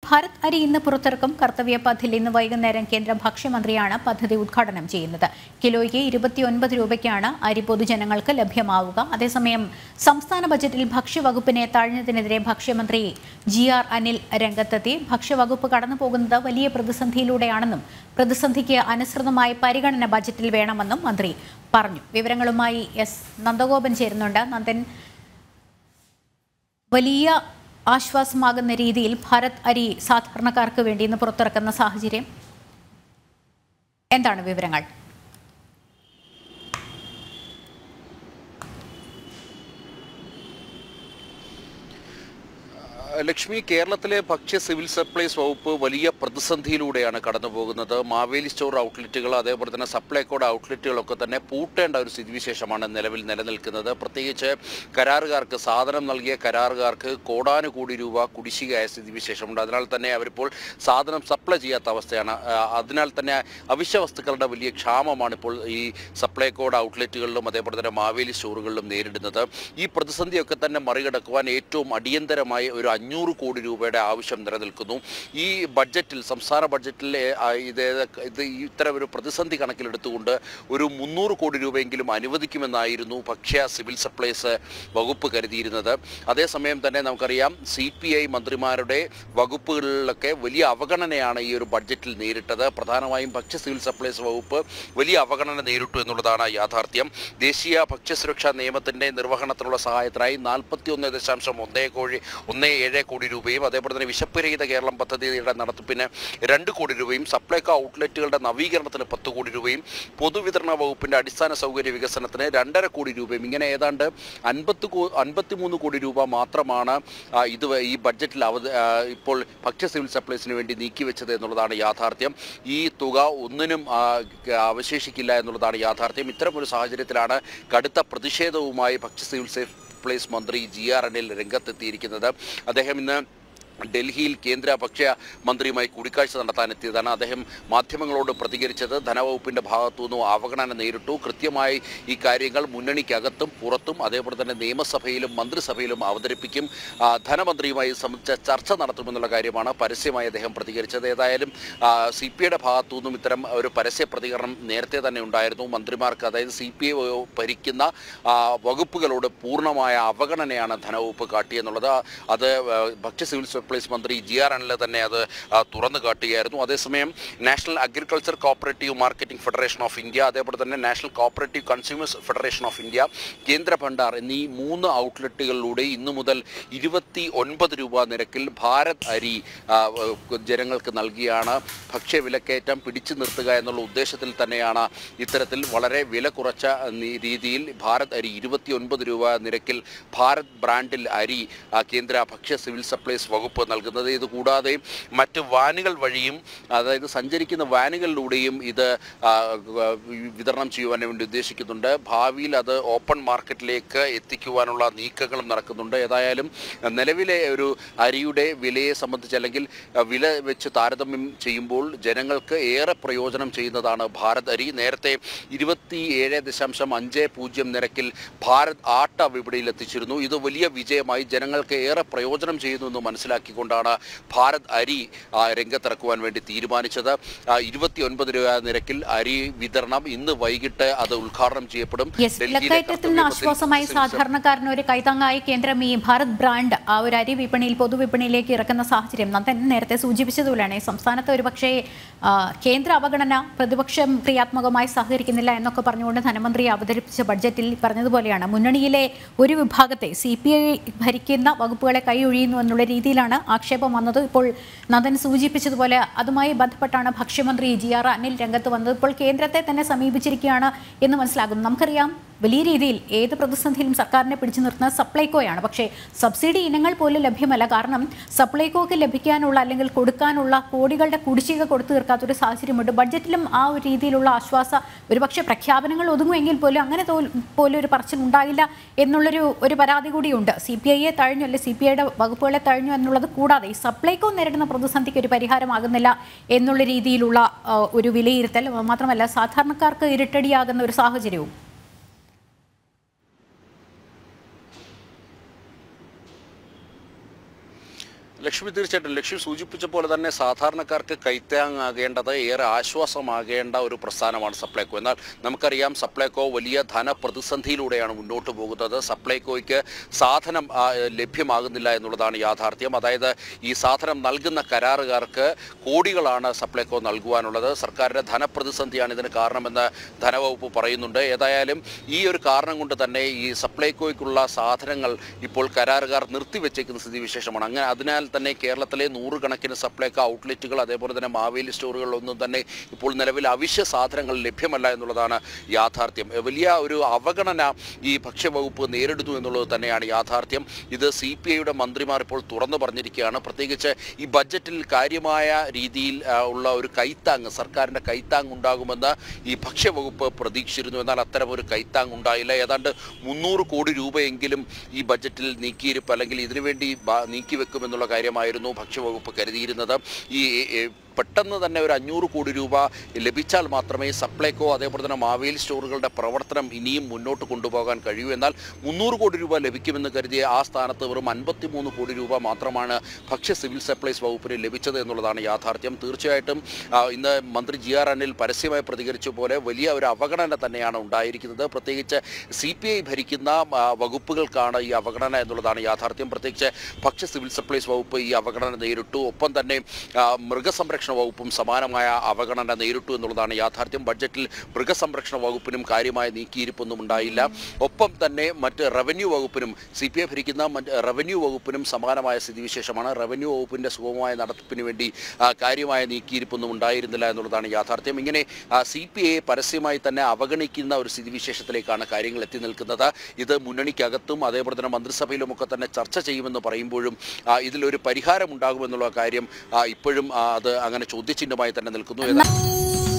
ഭാരത് അരി ഇന്ന് പുറത്തിറക്കും കർത്തവ്യ പഥിൽ ഇന്ന് വൈകുന്നേരം കേന്ദ്ര ഭക്ഷ്യമന്ത്രിയാണ് പദ്ധതി ഉദ്ഘാടനം ചെയ്യുന്നത് കിലോയ്ക്ക് ഇരുപത്തിയൊൻപത് രൂപയ്ക്കാണ് അരി പൊതുജനങ്ങൾക്ക് ലഭ്യമാവുക അതേസമയം സംസ്ഥാന ബജറ്റിൽ ഭക്ഷ്യവകുപ്പിനെ തഴഞ്ഞതിനെതിരെ ഭക്ഷ്യമന്ത്രി ജി ആർ അനിൽ രംഗത്തെത്തി ഭക്ഷ്യവകുപ്പ് കടന്നുപോകുന്നത് വലിയ പ്രതിസന്ധിയിലൂടെയാണെന്നും പ്രതിസന്ധിക്ക് അനുസൃതമായ പരിഗണന ബജറ്റിൽ വേണമെന്നും മന്ത്രി പറഞ്ഞു വിവരങ്ങളുമായി എസ് നന്ദഗോപൻ ചേരുന്നുണ്ട് നന്ദൻ വലിയ ആശ്വാസമാകുന്ന രീതിയിൽ ഭാരത് അരി സാധാരണക്കാർക്ക് വേണ്ടി ഇന്ന് പുറത്തിറക്കുന്ന സാഹചര്യം എന്താണ് വിവരങ്ങൾ ലക്ഷ്മി കേരളത്തിലെ ഭക്ഷ്യ സിവിൽ സപ്ലൈസ് വകുപ്പ് വലിയ പ്രതിസന്ധിയിലൂടെയാണ് കടന്നു പോകുന്നത് മാവേലി സ്റ്റോർ ഔട്ട്ലെറ്റുകൾ അതേപോലെ തന്നെ സപ്ലൈകോഡ് ഔട്ട്ലെറ്റുകളൊക്കെ തന്നെ പൂട്ടേണ്ട ഒരു സ്ഥിതിവിശേഷമാണ് നിലവിൽ നിലനിൽക്കുന്നത് പ്രത്യേകിച്ച് കരാറുകാർക്ക് സാധനം നൽകിയ കരാറുകാർക്ക് കോടാനുകോടി രൂപ കുടിശ്ശികയായ സ്ഥിതിവിശേഷമുണ്ട് അതിനാൽ തന്നെ അവരിപ്പോൾ സാധനം സപ്ലൈ ചെയ്യാത്ത അവസ്ഥയാണ് ആ, അതിനാൽ തന്നെ അവശ്യ വസ്തുക്കളുടെ വലിയ ക്ഷാമമാണ് ഇപ്പോൾ ഈ സപ്ലൈകോഡ് ഔട്ട്ലെറ്റുകളിലും അതേപോലെ തന്നെ മാവേലി സ്റ്റോറുകളിലും നേരിടുന്നത് ഈ പ്രതിസന്ധിയൊക്കെ തന്നെ മറികടക്കുവാൻ ഏറ്റവും അടിയന്തരമായി ഒരു അഞ്ഞൂറ് കോടി രൂപയുടെ ആവശ്യം നിലനിൽക്കുന്നു ഈ ബഡ്ജറ്റിൽ സംസ്ഥാന ബഡ്ജറ്റിൽ ആ, ഇത് ഇത് ഇത്തരം ഒരു പ്രതിസന്ധി കണക്കിലെടുത്തുകൊണ്ട് ഒരു മുന്നൂറ് കോടി രൂപയെങ്കിലും അനുവദിക്കുമെന്നായിരുന്നു ഭക്ഷ്യ സിവിൽ സപ്ലൈസ് വകുപ്പ് കരുതിയിരുന്നത് അതേസമയം തന്നെ നമുക്കറിയാം സി പി ഐ മന്ത്രിമാരുടെ വകുപ്പുകളിലൊക്കെ വലിയ അവഗണനയാണ് ഈ ഒരു ബഡ്ജറ്റിൽ നേരിട്ടത് പ്രധാനമായും ഭക്ഷ്യ സിവിൽ സപ്ലൈസ് വകുപ്പ് വലിയ അവഗണന നേരിട്ടു എന്നുള്ളതാണ് യാഥാർത്ഥ്യം ദേശീയ ഭക്ഷ്യസുരക്ഷാ നിയമത്തിന്റെ നിർവഹണത്തിനുള്ള സഹായത്തിനായി നാൽപ്പത്തി ഒന്ന് ദശാംശം ഒന്നേ കോടി ഒന്നേ ഏഴ് കോടി രൂപയും അതേപോലെ തന്നെ വിശപ്പുരഹിത കേരളം പദ്ധതിയുടെ നടത്തിപ്പിന് രണ്ട് കോടി രൂപയും സപ്ലൈകോ ഔട്ട്ലെറ്റുകളുടെ നവീകരണത്തിന് പത്ത് കോടി രൂപയും പൊതുവിതരണ വകുപ്പിന്റെ അടിസ്ഥാന സൗകര്യ വികസനത്തിന് രണ്ടര കോടി രൂപയും ഇങ്ങനെ ഏതാണ്ട് അൻപത്തി അൻപത്തിമൂന്ന് കോടി രൂപ മാത്രമാണ് ആ, ഇത് വ- ഈ ബഡ്ജറ്റിൽ അവ ആ, ഇപ്പോൾ ഭക്ഷ്യ സിവിൽ സപ്ലൈസിന് വേണ്ടി നീക്കിവെച്ചത് എന്നുള്ളതാണ് യാഥാർത്ഥ്യം ഈ തുക ഒന്നിനും ആ, ക- അവശേഷിക്കില്ല എന്നുള്ളതാണ് യാഥാർത്ഥ്യം ഇത്തരമൊരു സാഹചര്യത്തിലാണ് കടുത്ത പ്രതിഷേധവുമായി ഭക്ഷ്യ സിവിൽ സപ്ലൈസ് മന്ത്രി ജി ആർ അനിൽ രംഗത്തെത്തിയിരിക്കുന്നത് അദ്ദേഹം ഇന്ന് ഡൽഹിയിൽ കേന്ദ്ര ഭക്ഷ്യ മന്ത്രിയുമായി കൂടിക്കാഴ്ച നടത്താനെത്തിയതാണ് അദ്ദേഹം മാധ്യമങ്ങളോട് പ്രതികരിച്ചത് ധനവകുപ്പിന്റെ ഭാഗത്തു നിന്നും അവഗണന നേരിട്ടു കൃത്യമായി ഈ കാര്യങ്ങൾ മുന്നണിക്കകത്തും പുറത്തും അതേപോലെ തന്നെ നിയമസഭയിലും മന്ത്രിസഭയിലും അവതരിപ്പിക്കും ആ, ധനമന്ത്രിയുമായി ഇത് സംബന്ധിച്ച ചർച്ച നടത്തുമെന്നുള്ള കാര്യമാണ് പരസ്യമായി അദ്ദേഹം പ്രതികരിച്ചത് ഏതായാലും സി പി ഐയുടെ ഭാഗത്തു നിന്നും ഇത്തരം ഒരു പരസ്യ പ്രതികരണം നേരത്തെ തന്നെ ഉണ്ടായിരുന്നു മന്ത്രിമാർക്ക് അതായത് സി പി ഐ ഭരിക്കുന്ന ആ, വകുപ്പുകളോട് പൂർണ്ണമായ അവഗണനയാണ് ധനവകുപ്പ് കാട്ടിയെന്നുള്ളത് അത് ആ, ഭക്ഷ്യ സിവിൽ സപ്ലൈസ് മന്ത്രി ജി ആർ അനിൽ തന്നെ അത് ആ, തുറന്നു കാട്ടുകയായിരുന്നു അതേസമയം national agriculture cooperative marketing federation of India അതേപോലെ തന്നെ national cooperative consumers federation of India Kendra Bhandar എന്നീ മൂന്ന് ഔട്ട്ലെറ്റുകളിലൂടെ ഇന്നു മുതൽ ഇരുപത്തി ഒൻപത് രൂപ നിരക്കിൽ ഭാരത് അരി ആ, ഏഹ്, ജനങ്ങൾക്ക് നൽകിയാണ് ഭക്ഷ്യവിലക്കയറ്റം പിടിച്ചു നിർത്തുക എന്നുള്ള ഉദ്ദേശത്തിൽ തന്നെയാണ് ഇത്തരത്തിൽ വളരെ വില കുറച്ച നി- രീതിയിൽ ഭാരത് അരി ഇരുപത്തി ഒൻപത് രൂപ നിരക്കിൽ ഭാരത് ബ്രാൻഡിൽ അരി ആ, കേന്ദ്ര ഭക്ഷ്യ സിവിൽ സപ്ലൈസ് വകുപ്പ് നൽകുന്നത് ഇത് കൂടാതെ മറ്റ് വാനുകൾ വഴിയും അതായത് സഞ്ചരിക്കുന്ന വാനുകളിലൂടെയും ഇത് ആ, വിതരണം ചെയ്യുവാൻ വേണ്ടി ഉദ്ദേശിക്കുന്നുണ്ട് ഭാവിയിൽ അത് ഓപ്പൺ മാർക്കറ്റിലേക്ക് എത്തിക്കുവാനുള്ള നീക്കങ്ങളും നടക്കുന്നുണ്ട് ഏതായാലും നിലവിലെ ഒരു അരിയുടെ വിലയെ സംബന്ധിച്ച് അല്ലെങ്കിൽ ആ, വില വെച്ച് താരതമ്യം ചെയ്യുമ്പോൾ ജനങ്ങൾക്ക് ഏറെ പ്രയോജനം ചെയ്യുന്നതാണ് ഭാരത് അരി നേരത്തെ ഇരുപത്തി ഏഴ് ദശാംശം അഞ്ച് പൂജ്യം നിരക്കിൽ ഭാരത് ആട്ട വിപണിയിൽ എത്തിച്ചിരുന്നു ഇത് വലിയ വിജയമായി ജനങ്ങൾക്ക് ഏറെ പ്രയോജനം ചെയ്യുന്നു എന്ന് മനസ്സിലാക്കിക്കൊണ്ടാണ് ഭാരത് അരി ആ, രംഗത്തിറക്കുവാൻ വേണ്ടി തീരുമാനിച്ചത് ഇരുപത്തി ഒൻപത് രൂപ നിരക്കിൽ അരി വിതരണം ഇന്ന് വൈകിട്ട് അത് ഉദ്ഘാടനം ചെയ്യപ്പെടും യെസ് ഡൽഹിയിലെ വിലക്കയറ്റത്തിൽ നിന്ന് കർത്തവ്യ ആശ്വാസമായി പദ്ധതി സാധാരണക്കാരന് ഒരു കൈത്താങ്ങായി കേന്ദ്രം ഈ ഭാരത് ബ്രാൻഡ് ആ ഒരു അരി വിപണിയിൽ പൊതുവിപണിയിലേക്ക് ഇറക്കുന്ന സാഹചര്യം നന്ദൻ നേരത്തെ സൂചിപ്പിച്ചതുപോലെയാണ് ഈ സംസ്ഥാനത്ത് ഒരു പക്ഷേ ആ, കേന്ദ്ര അവഗണന പ്രതിപക്ഷം ക്രിയാത്മകമായി സഹകരിക്കുന്നില്ല എന്നൊക്കെ പറഞ്ഞുകൊണ്ട് ധനമന്ത്രി അവതരിപ്പിച്ച ബഡ്ജറ്റിൽ പറഞ്ഞതുപോലെയാണ് മുന്നണിയിലെ ഒരു വിഭാഗത്തെ സി പി ഐ ഭരിക്കുന്ന വകുപ്പുകളെ കൈയൊഴിയുന്നു എന്നുള്ള രീതിയിലാണ് ആക്ഷേപം വന്നത് ഇപ്പോൾ നന്ദൻ സൂചിപ്പിച്ചതുപോലെ അതുമായി ബന്ധപ്പെട്ടാണ് ഭക്ഷ്യമന്ത്രി ജി ആർ അനിൽ രംഗത്ത് വന്നത് ഇപ്പോൾ കേന്ദ്രത്തെ തന്നെ സമീപിച്ചിരിക്കുകയാണ് എന്ന് മനസ്സിലാകുന്നു നമുക്കറിയാം വലിയ രീതിയിൽ ഏത് പ്രതിസന്ധിയിലും സർക്കാരിനെ പിടിച്ചു നിർത്തുന്നത് സപ്ലൈകോയാണ് പക്ഷേ സബ്സിഡി ഇനങ്ങൾ പോലും ലഭ്യമല്ല കാരണം സപ്ലൈകോക്ക് ലഭിക്കാനുള്ള അല്ലെങ്കിൽ കൊടുക്കാനുള്ള കോടികളുടെ കുടിശ്ശിക കൊടുത്തു തീർക്കാത്തൊരു സാഹചര്യമുണ്ട് ബഡ്ജറ്റിലും ആ ഒരു രീതിയിലുള്ള ആശ്വാസ ഒരുപക്ഷെ പ്രഖ്യാപനങ്ങൾ ഒതുങ്ങുമെങ്കിൽ പോലും അങ്ങനെ തോൽ- പോലും ഒരു പറച്ചിൽ ഉണ്ടാകില്ല എന്നുള്ളൊരു ഒരു പരാതി കൂടിയുണ്ട് സി പി ഐയെ തഴഞ്ഞു അല്ലെ സി പി ഐയുടെ വകുപ്പുകളെ തഴഞ്ഞു എന്നുള്ളത് കൂടാതെ ഈ സപ്ലൈകോ നേരിടുന്ന പ്രതിസന്ധിക്ക് ഒരു പരിഹാരമാകുന്നില്ല എന്നുള്ള രീതിയിലുള്ള ആ, ഒരു വിലയിരുത്തൽ മാത്രമല്ല സാധാരണക്കാർക്ക് ഇരുട്ടടിയാകുന്ന ഒരു സാഹചര്യവും ലക്ഷ്മി തീർച്ചയായിട്ടും ലക്ഷ്മി സൂചിപ്പിച്ച പോലെ തന്നെ സാധാരണക്കാർക്ക് കൈത്താങ്ങാകേണ്ടത് ഏറെ ആശ്വാസമാകേണ്ട ഒരു പ്രസ്ഥാനമാണ് സപ്ലൈകോ എന്നാൽ നമുക്കറിയാം സപ്ലൈകോ വലിയ ധനപ്രതിസന്ധിയിലൂടെയാണ് മുന്നോട്ട് പോകുന്നത് സപ്ലൈകോയ്ക്ക് സാധനം ആ, ലഭ്യമാകുന്നില്ല എന്നുള്ളതാണ് യാഥാർത്ഥ്യം അതായത് ഈ സാധനം നൽകുന്ന കരാറുകാർക്ക് കോടികളാണ് സപ്ലൈകോ നൽകുവാനുള്ളത് സർക്കാരിൻ്റെ ധനപ്രതിസന്ധിയാണ് ഇതിന് കാരണമെന്ന് ധനവകുപ്പ് പറയുന്നുണ്ട് ഏതായാലും ഈ ഒരു കാരണം കൊണ്ട് തന്നെ ഈ സപ്ലൈകോയ്ക്കുള്ള സാധനങ്ങൾ ഇപ്പോൾ കരാറുകാർ നിർത്തിവെച്ചേക്കുന്ന സ്ഥിതിവിശേഷമാണ് അങ്ങനെ അതിനാൽ തന്നെ കേരളത്തിലെ നൂറുകണക്കിന് സപ്ലൈകോ ഔട്ട്ലെറ്റുകൾ അതേപോലെ തന്നെ മാവേലി സ്റ്റോറുകളിലൊന്നും തന്നെ ഇപ്പോൾ നിലവിൽ അവശ്യ സാധനങ്ങൾ ലഭ്യമല്ല എന്നുള്ളതാണ് യാഥാർത്ഥ്യം വലിയ ഒരു അവഗണന ഈ ഭക്ഷ്യവകുപ്പ് നേരിടുന്നു എന്നുള്ളത് തന്നെയാണ് യാഥാർത്ഥ്യം ഇത് സി പി ഐയുടെ മന്ത്രിമാർ ഇപ്പോൾ തുറന്നു പറഞ്ഞിരിക്കുകയാണ് പ്രത്യേകിച്ച് ഈ ബജറ്റിൽ കാര്യമായ രീതിയിൽ ആ, ഉള്ള ഒരു കൈത്താങ് സർക്കാരിൻ്റെ കൈത്താങ് ഉണ്ടാകുമെന്ന് ഈ ഭക്ഷ്യവകുപ്പ് പ്രതീക്ഷിച്ചിരുന്നു എന്നാൽ അത്തരം ഒരു കൈത്താങ് ഉണ്ടായില്ല ഏതാണ്ട് മുന്നൂറ് കോടി രൂപയെങ്കിലും ഈ ബജറ്റിൽ നീക്കിയിരിപ്പ് അല്ലെങ്കിൽ ഇതിനുവേണ്ടി ബ- നീക്കിവെക്കുമെന്നുള്ള കാര്യമായിരുന്നു ഭക്ഷ്യവകുപ്പ് കരുതിയിരുന്നത് ഈ ഏ, പെട്ടെന്ന് തന്നെ ഒരു അഞ്ഞൂറ് കോടി രൂപ ലഭിച്ചാൽ മാത്രമേ സപ്ലൈകോ അതേപോലെ തന്നെ മാവേലി സ്റ്റോറുകളുടെ പ്രവർത്തനം ഇനിയും മുന്നോട്ട് കൊണ്ടുപോകാൻ കഴിയൂ എന്നാൽ മുന്നൂറ് കോടി രൂപ ലഭിക്കുമെന്ന് കരുതിയ ആ സ്ഥാനത്ത് വെറും അൻപത്തിമൂന്ന് കോടി രൂപ മാത്രമാണ് ഭക്ഷ്യ സിവിൽ സപ്ലൈസ് വകുപ്പിന് ലഭിച്ചത് എന്നുള്ളതാണ് യാഥാർത്ഥ്യം തീർച്ചയായിട്ടും ആ, ഇന്ന് മന്ത്രി ജി ആർ അനിൽ പരസ്യമായി പ്രതികരിച്ച പോലെ വലിയ ഒരു അവഗണന തന്നെയാണ് ഉണ്ടായിരിക്കുന്നത് പ്രത്യേകിച്ച് സി പി ഐ ഭരിക്കുന്ന ആ, വകുപ്പുകൾക്കാണ് ഈ അവഗണന എന്നുള്ളതാണ് യാഥാർത്ഥ്യം പ്രത്യേകിച്ച് ഭക്ഷ്യ സിവിൽ സപ്ലൈസ് വകുപ്പ് ഈ അവഗണന നേരിട്ടു ഒപ്പം തന്നെ ആ, മൃഗസംരക്ഷണ വകുപ്പും സമാനമായ അവഗണന നേരിട്ടു എന്നുള്ളതാണ് യാഥാർത്ഥ്യം ബഡ്ജറ്റിൽ മൃഗസംരക്ഷണ വകുപ്പിനും കാര്യമായ നീക്കിയിരിപ്പൊന്നും ഉണ്ടായില്ല ഒപ്പം തന്നെ മറ്റ് റവന്യൂ വകുപ്പിനും സി പി ഐ ഭരിക്കുന്ന മറ്റ് റവന്യൂ വകുപ്പിനും സമാനമായ സ്ഥിതിവിശേഷമാണ് റവന്യൂ വകുപ്പിൻ്റെ സുഗമമായ നടത്തിപ്പിന് വേണ്ടി ആ, കാര്യമായ നീക്കിയിരിപ്പൊന്നും ഉണ്ടായിരുന്നില്ല എന്നുള്ളതാണ് യാഥാർത്ഥ്യം ഇങ്ങനെ സി പി ഐയെ പരസ്യമായി തന്നെ അവഗണിക്കുന്ന ഒരു സ്ഥിതിവിശേഷത്തിലേക്കാണ് കാര്യങ്ങൾ എത്തി നിൽക്കുന്നത് ഇത് മുന്നണിക്കകത്തും അതേപോലെ തന്നെ മന്ത്രിസഭയിലും ഒക്കെ തന്നെ ചർച്ച ചെയ്യുമെന്ന് പറയുമ്പോഴും ആ, ഇതിലൊരു പരിഹാരം ഉണ്ടാകുമെന്നുള്ള കാര്യം ആ, ഇപ്പോഴും ആ, അത് അങ്ങനെ ചോദ്യചിഹ്നമായി തന്നെ നിൽക്കുന്നു ഏതാ-